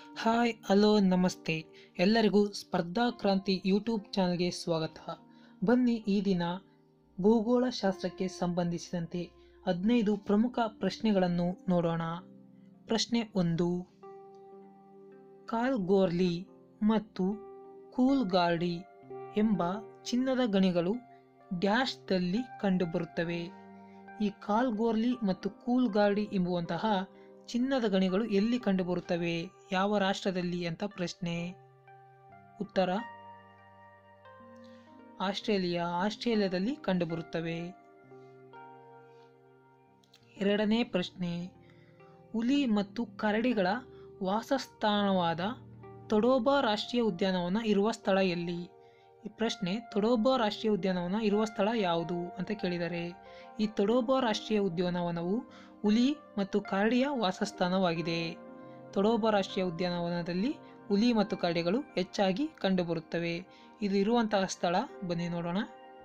hi hello ನಮಸ್ತೆ ಎಲ್ಲರಿಗೂ ಸ್ಪರ್ಧಾ ಕ್ರಾಂತಿ ಯೂಟ್ಯೂಬ್ ಚಾನಲ್ಗೆ ಸ್ವಾಗತ ಬನ್ನಿ ಈ ದಿನ ಭೂಗೋಳ ಶಾಸ್ತ್ರಕ್ಕೆ ಸಂಬಂಧಿಸಿದಂತೆ ಹದಿನೈದು ಪ್ರಮುಖ ಪ್ರಶ್ನೆಗಳನ್ನು ನೋಡೋಣ ಪ್ರಶ್ನೆ ಒಂದು ಕಾಲ್ಗೋರ್ಲಿ ಮತ್ತು ಕೂಲ್ಗಾರ್ಡಿ ಎಂಬ ಚಿನ್ನದ ಗಣಿಗಳು ಡ್ಯಾಶ್ದಲ್ಲಿ ಕಂಡುಬರುತ್ತವೆ ಈ ಕಾಲ್ಗೋರ್ಲಿ ಮತ್ತು ಕೂಲ್ಗಾರ್ಡಿ ಎಂಬುವಂತಹ ಚಿನ್ನದ ಗಣಿಗಳು ಎಲ್ಲಿ ಕಂಡುಬರುತ್ತವೆ ಯಾವ ರಾಷ್ಟ್ರದಲ್ಲಿ ಅಂತ ಪ್ರಶ್ನೆ ಉತ್ತರ ಆಸ್ಟ್ರೇಲಿಯಾ ಆಸ್ಟ್ರೇಲಿಯಾದಲ್ಲಿ ಕಂಡುಬರುತ್ತವೆ ಎರಡನೇ ಪ್ರಶ್ನೆ ಹುಲಿ ಮತ್ತು ಕರಡಿಗಳ ವಾಸಸ್ಥಾನವಾದ ತೊಡೋಬಾ ರಾಷ್ಟ್ರೀಯ ಉದ್ಯಾನವನ ಇರುವ ಸ್ಥಳ ಎಲ್ಲಿ ಈ ಪ್ರಶ್ನೆ ತೊಡೋಬಾ ರಾಷ್ಟ್ರೀಯ ಉದ್ಯಾನವನ ಇರುವ ಸ್ಥಳ ಯಾವುದು ಅಂತ ಕೇಳಿದರೆ ಈ ತೊಡೋಬಾ ರಾಷ್ಟ್ರೀಯ ಉದ್ಯಾನವನವು ಹುಲಿ ಮತ್ತು ಕರಡಿಯ ವಾಸಸ್ಥಾನವಾಗಿದೆ ತೊಡೋಬಾ ರಾಷ್ಟ್ರೀಯ ಉದ್ಯಾನವನದಲ್ಲಿ ಹುಲಿ ಮತ್ತು ಕರಡಿಗಳು ಹೆಚ್ಚಾಗಿ ಕಂಡುಬರುತ್ತವೆ ಇದು ಇರುವಂತಹ ಸ್ಥಳ ಬನ್ನಿ ನೋಡೋಣ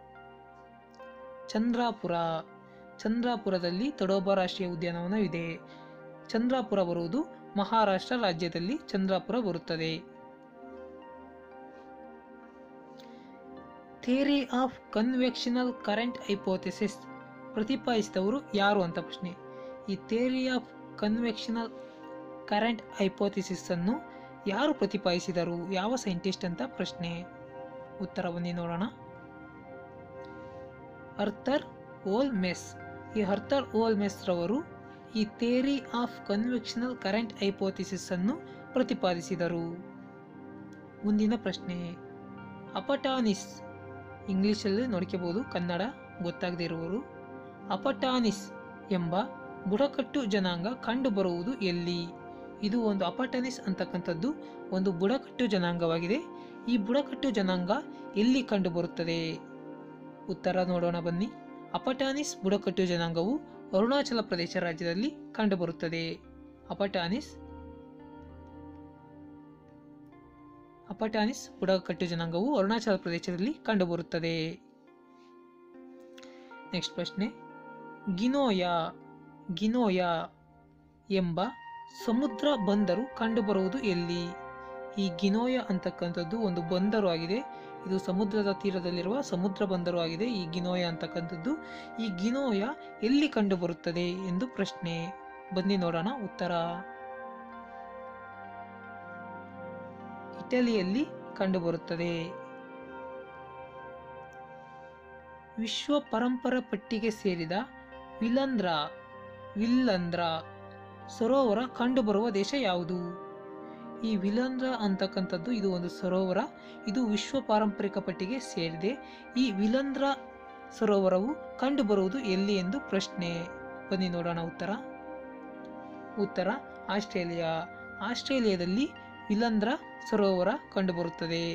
ಚಂದ್ರಾಪುರ ಚಂದ್ರಾಪುರದಲ್ಲಿ ತೊಡೋಬಾ ರಾಷ್ಟ್ರೀಯ ಉದ್ಯಾನವನವಿದೆ ಚಂದ್ರಾಪುರ ಬರುವುದು ಮಹಾರಾಷ್ಟ್ರ ರಾಜ್ಯದಲ್ಲಿ ಚಂದ್ರಾಪುರ ಬರುತ್ತದೆ theory of convectional current hypothesis ಪ್ರತಿಪಾದಿಸಿದವರು ಯಾರು ಅಂತ ಪ್ರಶ್ನೆ ಈ theory of convectional current hypothesis ಅನ್ನು ಯಾರು ಪ್ರತಿಪಾದಿಸಿದರು ಯಾವ ಸೈಂಟಿಸ್ಟ್ ಅಂತ ಪ್ರಶ್ನೆ ಉತ್ತರ ಬನ್ನಿ ನೋಡೋಣ ಅರ್ಥರ್ ಓಲ್ ಮೆಸ್ ಈ ಅರ್ಥರ್ ಓಲ್ ಮೆಸ್ ರವರು ಈ theory of convectional current hypothesis ಅನ್ನು ಪ್ರತಿಪಾದಿಸಿದರು ಮುಂದಿನ ಪ್ರಶ್ನೆ ಅಪಟಾನಿಸ್ ಇಂಗ್ಲಿಷಲ್ಲಿ ನೋಡ್ಕೋಬಹುದು ಕನ್ನಡ ಗೊತ್ತಾಗದೇ ಇರುವವರು ಅಪಟಾನಿಸ್ ಎಂಬ ಬುಡಕಟ್ಟು ಜನಾಂಗ ಕಂಡುಬರುವುದು ಎಲ್ಲಿ ಇದು ಒಂದು ಅಪಟಾನಿಸ್ ಅಂತಕ್ಕಂಥದ್ದು ಒಂದು ಬುಡಕಟ್ಟು ಜನಾಂಗವಾಗಿದೆ ಈ ಬುಡಕಟ್ಟು ಜನಾಂಗ ಎಲ್ಲಿ ಕಂಡುಬರುತ್ತದೆ ಉತ್ತರ ನೋಡೋಣ ಬನ್ನಿ ಅಪಟಾನಿಸ್ ಬುಡಕಟ್ಟು ಜನಾಂಗವು ಅರುಣಾಚಲ ಪ್ರದೇಶ ರಾಜ್ಯದಲ್ಲಿ ಕಂಡುಬರುತ್ತದೆ ಅಪಟಾನಿಸ್ ಅಪಟಾನಿಸ್ ಬುಡಕಟ್ಟು ಜನಾಂಗವು ಅರುಣಾಚಲ ಪ್ರದೇಶದಲ್ಲಿ ಕಂಡುಬರುತ್ತದೆ ನೆಕ್ಸ್ಟ್ ಪ್ರಶ್ನೆ ಗಿನೋಯಾ ಗಿನೋಯಾ ಎಂಬ ಸಮುದ್ರ ಬಂದರು ಕಂಡುಬರುವುದು ಎಲ್ಲಿ ಈ ಗಿನೋಯ ಅಂತಕ್ಕಂಥದ್ದು ಒಂದು ಬಂದರು ಆಗಿದೆ ಇದು ಸಮುದ್ರದ ತೀರದಲ್ಲಿರುವ ಸಮುದ್ರ ಬಂದರು ಆಗಿದೆ ಈ ಗಿನೋಯ ಅಂತಕ್ಕಂಥದ್ದು ಈ ಗಿನೋಯ ಎಲ್ಲಿ ಕಂಡುಬರುತ್ತದೆ ಎಂದು ಪ್ರಶ್ನೆ ಬನ್ನಿ ನೋಡೋಣ ಉತ್ತರ ಇಟಲಿಯಲ್ಲಿ ಕಂಡುಬರುತ್ತದೆ ವಿಶ್ವ ಪರಂಪರ ಪಟ್ಟಿಗೆ ಸೇರಿದ ವಿಲಂದ್ರ ವಿಲ್ಲಂದ್ರ ಸರೋವರ ಕಂಡುಬರುವ ದೇಶ ಯಾವುದು ಈ ವಿಲಂದ್ರ ಅಂತಕ್ಕಂಥದ್ದು ಇದು ಒಂದು ಸರೋವರ ಇದು ವಿಶ್ವ ಪಾರಂಪರಿಕ ಪಟ್ಟಿಗೆ ಸೇರಿದೆ ಈ ವಿಲಂದ್ರ ಸರೋವರವು ಕಂಡುಬರುವುದು ಎಲ್ಲಿ ಎಂದು ಪ್ರಶ್ನೆ ಬನ್ನಿ ನೋಡೋಣ ಉತ್ತರ ಉತ್ತರ ಆಸ್ಟ್ರೇಲಿಯಾ ಆಸ್ಟ್ರೇಲಿಯಾದಲ್ಲಿ ವಿಲಂದ್ರ ಸರೋವರ ಕಂಡುಬರುತ್ತದೆ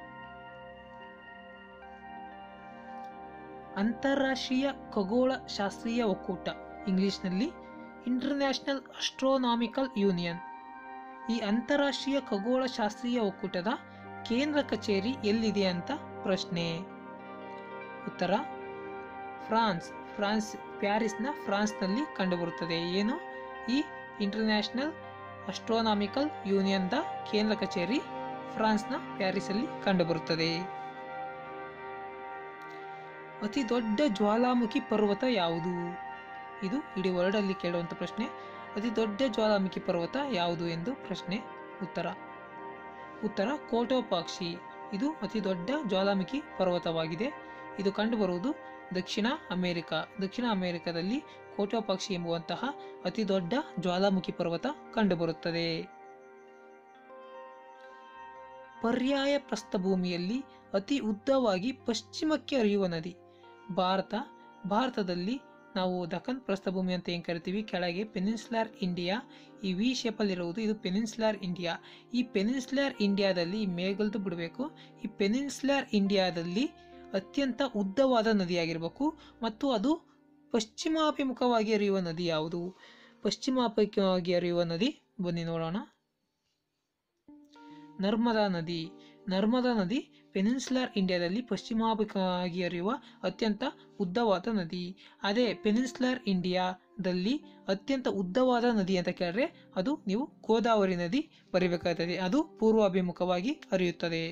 ಅಂತಾರಾಷ್ಟ್ರೀಯ ಖಗೋಳ ಶಾಸ್ತ್ರೀಯ ಒಕ್ಕೂಟ ಇಂಗ್ಲಿಷ್ನಲ್ಲಿ ಇಂಟರ್ನ್ಯಾಷನಲ್ ಅಸ್ಟ್ರೋನಾಮಿಕಲ್ ಯೂನಿಯನ್ ಈ ಅಂತಾರಾಷ್ಟ್ರೀಯ ಖಗೋಳ ಶಾಸ್ತ್ರೀಯ ಒಕ್ಕೂಟದ ಕೇಂದ್ರ ಕಚೇರಿ ಎಲ್ಲಿದೆ ಅಂತ ಪ್ರಶ್ನೆ ಉತ್ತರ ಫ್ರಾನ್ಸ್ ಫ್ರಾನ್ಸ್ ಪ್ಯಾರಿಸ್ನ ಫ್ರಾನ್ಸ್ನಲ್ಲಿ ಕಂಡುಬರುತ್ತದೆ ಏನು ಈ ಇಂಟರ್ನ್ಯಾಷನಲ್ ಅಸ್ಟ್ರೋನಾಮಿಕಲ್ ಯೂನಿಯನ್ದ ಕೇಂದ್ರ ಕಚೇರಿ ಫ್ರಾನ್ಸ್ನ ಪ್ಯಾರಿಸಲ್ಲಿ ಕಂಡುಬರುತ್ತದೆ ಅತಿ ದೊಡ್ಡ ಜ್ವಾಲಾಮುಖಿ ಪರ್ವತ ಯಾವುದು ಇದು ಇಡೀ ವರ್ಲ್ಡಲ್ಲಿ ಕೇಳುವಂಥ ಪ್ರಶ್ನೆ ಅತಿ ದೊಡ್ಡ ಜ್ವಾಲಾಮುಖಿ ಪರ್ವತ ಯಾವುದು ಎಂದು ಪ್ರಶ್ನೆ ಉತ್ತರ ಉತ್ತರ ಕೋಟೋಪಾಕ್ಷಿ ಇದು ಅತಿ ದೊಡ್ಡ ಜ್ವಾಲಾಮುಖಿ ಪರ್ವತವಾಗಿದೆ ಇದು ಕಂಡುಬರುವುದು ದಕ್ಷಿಣ ಅಮೆರಿಕ ದಕ್ಷಿಣ ಅಮೆರಿಕದಲ್ಲಿ ಕೋಟೋಪಾಕ್ಷಿ ಎಂಬುವಂತಹ ಅತಿ ದೊಡ್ಡ ಜ್ವಾಲಾಮುಖಿ ಪರ್ವತ ಕಂಡುಬರುತ್ತದೆ ಪರ್ಯಾಯ ಪ್ರಸ್ಥಭೂಮಿಯಲ್ಲಿ ಅತಿ ಉದ್ದವಾಗಿ ಪಶ್ಚಿಮಕ್ಕೆ ಹರಿಯುವ ನದಿ ಭಾರತ ಭಾರತದಲ್ಲಿ ನಾವು ದಖನ್ ಪ್ರಸ್ಥಭೂಮಿ ಅಂತ ಏನು ಕರಿತೀವಿ ಕೆಳಗೆ ಪೆನಿನ್ಸುಲಾರ್ ಇಂಡಿಯಾ ಈ ವಿ ಶೇಪಲ್ಲಿರುವುದು ಇದು ಪೆನಿನ್ಸುಲಾರ್ ಇಂಡಿಯಾ ಈ ಪೆನಿನ್ಸುಲಾರ್ ಇಂಡಿಯಾದಲ್ಲಿ ಈ ಮೇಘಲ್ದು ಬಿಡಬೇಕು ಈ ಪೆನಿನ್ಸುಲಾರ್ ಇಂಡಿಯಾದಲ್ಲಿ ಅತ್ಯಂತ ಉದ್ದವಾದ ನದಿಯಾಗಿರಬೇಕು ಮತ್ತು ಅದು ಪಶ್ಚಿಮಾಭಿಮುಖವಾಗಿ ಹರಿಯುವ ನದಿ ಯಾವುದು ಪಶ್ಚಿಮಾಭಿಮುಖವಾಗಿ ಹರಿಯುವ ನದಿ ಬನ್ನಿ ನೋಡೋಣ ನರ್ಮದಾ ನದಿ ನರ್ಮದಾ ನದಿ ಪೆನಿನ್ಸುಲಾರ್ ಇಂಡಿಯಾದಲ್ಲಿ ಪಶ್ಚಿಮಾಭಿಮುಖವಾಗಿ ಹರಿಯುವ ಅತ್ಯಂತ ಉದ್ದವಾದ ನದಿ ಅದೇ ಪೆನಿನ್ಸುಲಾರ್ ಇಂಡಿಯಾ ದಲ್ಲಿ ಅತ್ಯಂತ ಉದ್ದವಾದ ನದಿ ಅಂತ ಕೇಳಿದ್ರೆ ಅದು ನೀವು ಗೋದಾವರಿ ನದಿ ಬರಿಬೇಕಾಗುತ್ತದೆ ಅದು ಪೂರ್ವಾಭಿಮುಖವಾಗಿ ಹರಿಯುತ್ತದೆ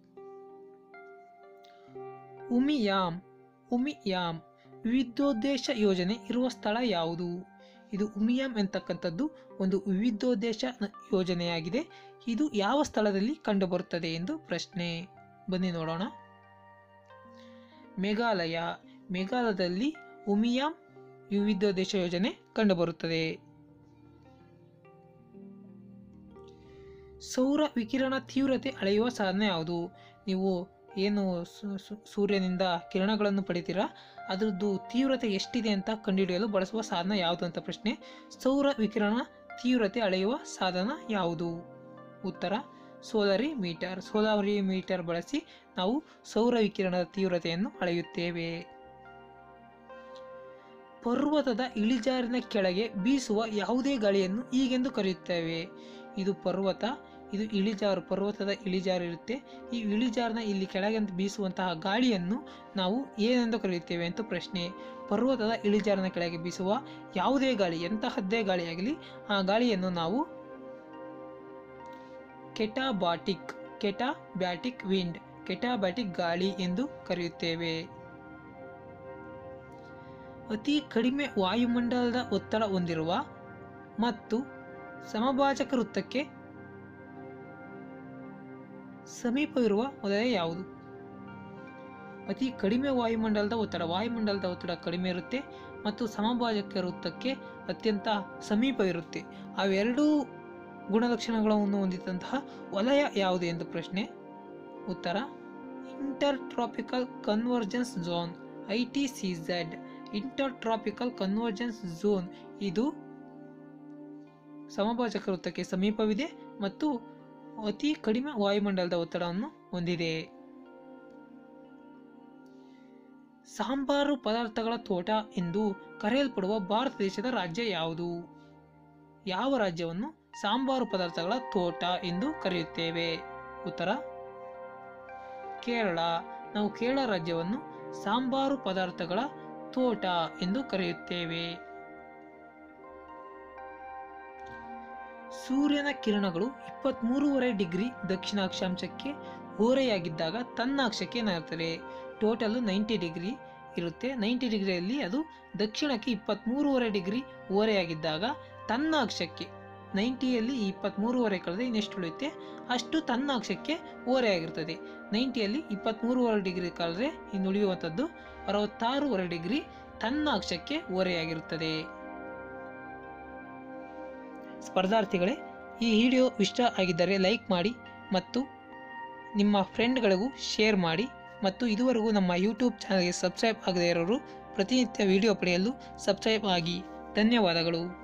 ಉಮಿಯಾಮ್ ಉಮಿಯಾಮ್ ವಿವಿಧೋದ್ದೇಶ ಯೋಜನೆ ಇರುವ ಸ್ಥಳ ಯಾವುದು ಇದು ಉಮಿಯಾಮ್ ಎಂತಕ್ಕಂಥದ್ದು ಒಂದು ವಿವಿಧೋದ್ದೇಶ ನ- ಯೋಜನೆಯಾಗಿದೆ ಇದು ಯಾವ ಸ್ಥಳದಲ್ಲಿ ಕಂಡುಬರುತ್ತದೆ ಎಂದು ಪ್ರಶ್ನೆ ಬನ್ನಿ ನೋಡೋಣ ಮೇಘಾಲಯ ಮೇಘಾಲಯದಲ್ಲಿ ಉಮಿಯಾಮ್ ವಿವಿಧೋದ್ದೇಶ ಯೋಜನೆ ಕಂಡುಬರುತ್ತದೆ ಸೌರ ವಿಕಿರಣ ತೀವ್ರತೆ ಅಳೆಯುವ ಸಾಧನ ಯಾವುದು ನೀವು ಏನು ಸು- ಸು- ಸೂರ್ಯನಿಂದ ಕಿರಣಗಳನ್ನು ಪಡಿತೀರಾ ಅದರದ್ದು ತೀವ್ರತೆ ಎಷ್ಟಿದೆ ಅಂತ ಕಂಡುಹಿಡಿಯಲು ಬಳಸುವ ಸಾಧನ ಯಾವುದು ಅಂತ ಪ್ರಶ್ನೆ ಸೌರ ವಿಕಿರಣ ತೀವ್ರತೆ ಅಳೆಯುವ ಸಾಧನ ಯಾವುದು ಉತ್ತರ ಸೋಲರಿ ಮೀಟರ್ ಸೋಲಾರಿ ಮೀಟರ್ ಬಳಸಿ ನಾವು ಸೌರ ವಿಕಿರಣದ ತೀವ್ರತೆಯನ್ನು ಅಳೆಯುತ್ತೇವೆ ಪರ್ವತದ ಇಳಿಜಾರಿನ ಕೆಳಗೆ ಬೀಸುವ ಯಾವುದೇ ಗಾಳಿಯನ್ನು ಹೀಗೆಂದು ಕರೆಯುತ್ತೇವೆ ಇದು ಪರ್ವತ ಇದು ಇಳಿಜಾರು ಪರ್ವತದ ಇಳಿಜಾರು ಇರುತ್ತೆ ಈ ಇಳಿಜಾರಿನ ಇಲ್ಲಿ ಕೆಳಗೆ ಬೀಸುವಂತಹ ಗಾಳಿಯನ್ನು ನಾವು ಏನೆಂದು ಕರೆಯುತ್ತೇವೆ ಅಂತ ಪ್ರಶ್ನೆ ಪರ್ವತದ ಇಳಿಜಾರಿನ ಕೆಳಗೆ ಬೀಸುವ ಯಾವುದೇ ಗಾಳಿ ಎಂತಹದ್ದೇ ಗಾಳಿಯಾಗಲಿ ಆ ಗಾಳಿಯನ್ನು ನಾವು ಕೆಟಾಬಾಟಿಕ್ ಕೆಟಾಬ್ಯಾಟಿಕ್ ವಿಂಡ್ ಕೆಟಾಬ್ಯಾಟಿಕ್ ಗಾಳಿ ಎಂದು ಕರೆಯುತ್ತೇವೆ ಅತಿ ಕಡಿಮೆ ವಾಯುಮಂಡಲದ ಒತ್ತಡ ಹೊಂದಿರುವ ಮತ್ತು ಸಮಭಾಜಕ ವೃತ್ತಕ್ಕೆ ಸಮೀಪವಿರುವ ವಲಯ ಯಾವುದು ಅತಿ ಕಡಿಮೆ ವಾಯುಮಂಡಲದ ಒತ್ತಡ ವಾಯುಮಂಡಲದ ಒತ್ತಡ ಕಡಿಮೆ ಇರುತ್ತೆ ಮತ್ತು ಸಮಭಾಜಕ ವೃತ್ತಕ್ಕೆ ಅತ್ಯಂತ ಸಮೀಪವಿರುತ್ತೆ ಅವೆರಡೂ ಗುಣಲಕ್ಷಣಗಳನ್ನು ಹೊಂದಿದಂತಹ ವಲಯ ಯಾವುದು ಎಂದು ಪ್ರಶ್ನೆ ಉತ್ತರ inter tropical convergence zone I T C Z inter tropical convergence zone ಇದು ಸಮಭಾಜಕ ವೃತ್ತಕ್ಕೆ ಸಮೀಪವಿದೆ ಮತ್ತು ಅತಿ ಕಡಿಮೆ ವಾಯುಮಂಡಲದ ಒತ್ತಡವನ್ನು ಹೊಂದಿದೆ ಸಾಂಬಾರು ಪದಾರ್ಥಗಳ ತೋಟ ಎಂದು ಕರೆಯಲ್ಪಡುವ ಭಾರತ ದೇಶದ ರಾಜ್ಯ ಯಾವುದು ಯಾವ ರಾಜ್ಯವನ್ನು ಸಾಂಬಾರು ಪದಾರ್ಥಗಳ ತೋಟ ಎಂದು ಕರೆಯುತ್ತೇವೆ ಉತ್ತರ ಕೇರಳ ನಾವು ಕೇರಳ ರಾಜ್ಯವನ್ನು ಸಾಂಬಾರು ಪದಾರ್ಥಗಳ ತೋಟ ಎಂದು ಕರೆಯುತ್ತೇವೆ ಸೂರ್ಯನ ಕಿರಣಗಳು ಇಪ್ಪತ್ತ್ಮೂರುವರೆ ಡಿಗ್ರಿ ದಕ್ಷಿಣ ಅಕ್ಷಾಂಶಕ್ಕೆ ಓರೆಯಾಗಿದ್ದಾಗ ತನ್ನ ಅಕ್ಷಕ್ಕೆ ಏನಾಗ್ತದೆ ಟೋಟಲ್ ನೈಂಟಿ ಡಿಗ್ರಿ ಇರುತ್ತೆ ನೈಂಟಿ ಡಿಗ್ರಿಯಲ್ಲಿ ಅದು ದಕ್ಷಿಣಕ್ಕೆ ಇಪ್ಪತ್ತ್ಮೂರುವರೆ ಡಿಗ್ರಿ ಓರೆಯಾಗಿದ್ದಾಗ ತನ್ನ ಅಕ್ಷಕ್ಕೆ ನೈಂಟಿಯಲ್ಲಿ ಇಪ್ಪತ್ತ್ಮೂರುವರೆ ಕಳೆದ್ರೆ ಇನ್ನೆಷ್ಟು ಉಳಿಯುತ್ತೆ ಅಷ್ಟು ತನ್ನ ಅಕ್ಷಕ್ಕೆ ಓರೆಯಾಗಿರ್ತದೆ ನೈಂಟಿಯಲ್ಲಿ ಇಪ್ಪತ್ತ್ಮೂರುವರೆ ಡಿಗ್ರಿ ಕಳೆದ್ರೆ ಇನ್ನು ಉಳಿಯುವಂಥದ್ದು ಅರವತ್ತಾರೂವರೆ ಡಿಗ್ರಿ ತನ್ನ ಅಕ್ಷಕ್ಕೆ ಓರೆಯಾಗಿರುತ್ತದೆ ಸ್ಪರ್ಧಾರ್ಥಿಗಳೇ ಈ ವಿಡಿಯೋ ಇಷ್ಟ ಆಗಿದ್ದರೆ ಲೈಕ್ ಮಾಡಿ ಮತ್ತು ನಿಮ್ಮ ಫ್ರೆಂಡ್ಗಳಿಗೂ ಶೇರ್ ಮಾಡಿ ಮತ್ತು ಇದುವರೆಗೂ ನಮ್ಮ ಯೂಟ್ಯೂಬ್ ಚಾನಲ್ಗೆ ಸಬ್ಸ್ಕ್ರೈಬ್ ಆಗದೇ ಇರೋರು ಪ್ರತಿನಿತ್ಯ ವಿಡಿಯೋ ಪಡೆಯಲು ಸಬ್ಸ್ಕ್ರೈಬ್ ಆಗಿ ಧನ್ಯವಾದಗಳು